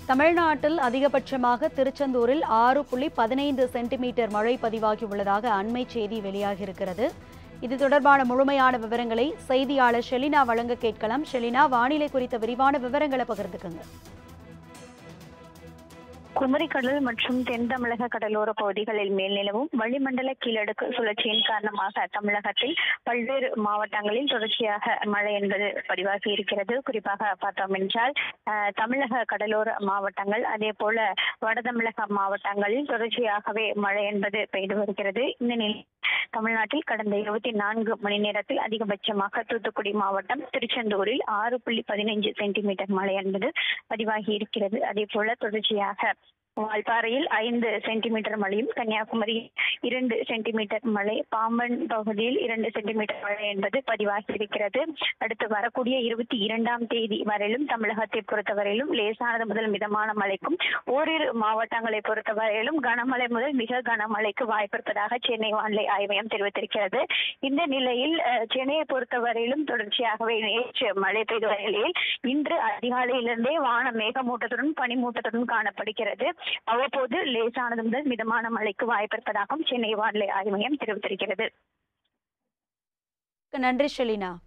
தமிழ்நாட்டில் அதிகபட்சமாக திருச்செந்தூரில் ஆறு புள்ளி பதினைந்து சென்டிமீட்டர் மழை பதிவாகியுள்ளதாக அண்மை செய்தி வெளியாகியிருக்கிறது இது தொடர்பான முழுமையான விவரங்களை செய்தியாளர் ஷெலினா வழங்க கேட்கலாம் ஷெலினா வானிலை குறித்த விரிவான விவரங்களை பகிர்ந்துக்குங்க குமரிக்கடல் மற்றும் தென் தமிழக கடலோர பகுதிகளில் மேல் நிலவும் வளிமண்டல கீழடுக்கு சுழற்சியின் காரணமாக தமிழகத்தில் பல்வேறு மாவட்டங்களில் தொடர்ச்சியாக மழை என்பது பதிவாகி இருக்கிறது குறிப்பாக பார்த்தோம் என்றால் அஹ், தமிழக கடலோர மாவட்டங்கள் அதே போல வட தமிழக மாவட்டங்களில் தொடர்ச்சியாகவே மழை என்பது பெய்து வருகிறது இந்த நிலையில் தமிழ்நாட்டில் கடந்த இருபத்தி நான்கு மணி நேரத்தில் அதிகபட்சமாக தூத்துக்குடி மாவட்டம் திருச்செந்தூரில் ஆறு புள்ளி பதினைஞ்சு சென்டிமீட்டர் மழை என்பது பதிவாகி இருக்கிறது அதே போல தொடர்ச்சியாக வால்பாறையில் ஐந்து சென்டிமீட்டர் மழையும் கன்னியாகுமரி இரண்டு சென்டிமீட்டர் மழை பாம்பன் பகுதியில் இரண்டு சென்டிமீட்டர் மழை என்பது பதிவாகி இருக்கிறது அடுத்து வரக்கூடிய இருபத்தி இரண்டாம் தேதி வரையிலும் தமிழகத்தை பொறுத்தவரையிலும் லேசானது முதல் மிதமான மழைக்கும் ஓரிரு மாவட்டங்களை பொறுத்தவரையிலும் கனமழை முதல் மிக கனமழைக்கு வாய்ப்பு இருப்பதாக சென்னை வானிலை ஆய்வு மையம் தெரிவித்திருக்கிறது இந்த நிலையில் அஹ், சென்னையை பொறுத்தவரையிலும் தொடர்ச்சியாகவே நேற்று மழை பெய்து வரும் நிலையில் இன்று அதிகாலையிலிருந்தே வானம் மேகமூட்டத்துடன் பனிமூட்டத்துடன் காணப்படுகிறது அவ்வப்போது லேசானது முதல் மிதமான மழைக்கு வாய்ப்பு இருப்பதாகவும் சென்னை வானிலை ஆய்வு மையம் தெரிவித்திருக்கிறது நன்றி ஷெலினா